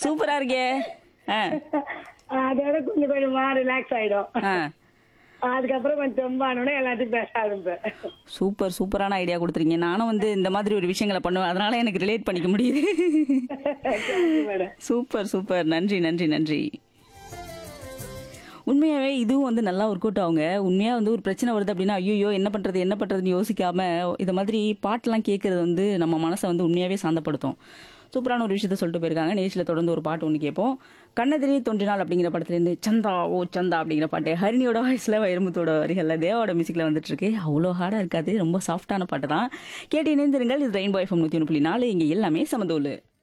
சூப்பரா இருக்கே ஆ அதோட கொஞ்சம் கொஞ்சமா ரிலாக்ஸ் ஆயிடும் ஆ அதுக்கப்புறம் கொஞ்சம் தெம்பானோட எல்லாத்தையும் பேச ஆரம்பிப்பேன் சூப்பர் சூப்பரான ஐடியா கொடுத்துருங்க நானும் வந்து இந்த மாதிரி ஒரு விஷயங்களை பண்ணுவேன் அதனால எனக்கு ரிலேட் பண்ணிக்க முடியுது மேடம் சூப்பர் சூப்பர் நன்றி நன்றி நன்றி உண்மையாவே இதுவும் வந்து நல்லா ஒர்க் அவுட் ஆகுங்க உண்மையா வந்து ஒரு பிரச்சனை வருது அப்படின்னா ஐயோ என்ன பண்றது என்ன பண்றதுன்னு யோசிக்காம இந்த மாதிரி பாட்டெல்லாம் கேட்கறது வந்து நம்ம மனசை வந்து உண்மையாவே சாந்தப்படுத்தும் சூப்பரான ஒரு விஷயத்த சொல்லிட்டு போயிருக்காங்க நேச்சில் தொடர்ந்து ஒரு பாட்டு ஒன்று கேட்போம் கண்ணெதிரே தோன்றினால் அப்படிங்கிற படத்துலேருந்து சந்தா ஓ சந்தா அப்படிங்கிற பாட்டு ஹரிணியோட வாய்ஸில் வைரமுத்தோட வரிகளில் தேவோட மியூசிக்கில் வந்துட்டு இருக்கு அவ்வளோ ஹார்டாக இருக்காது ரொம்ப சாஃப்டான பாட்டு தான் கேட்டு இணைந்திருங்கள் இது ரெயின்போ எஃப்எம் நூற்றி ஒன்று புள்ளி நாலு இங்கே எல்லாமே சமதோலு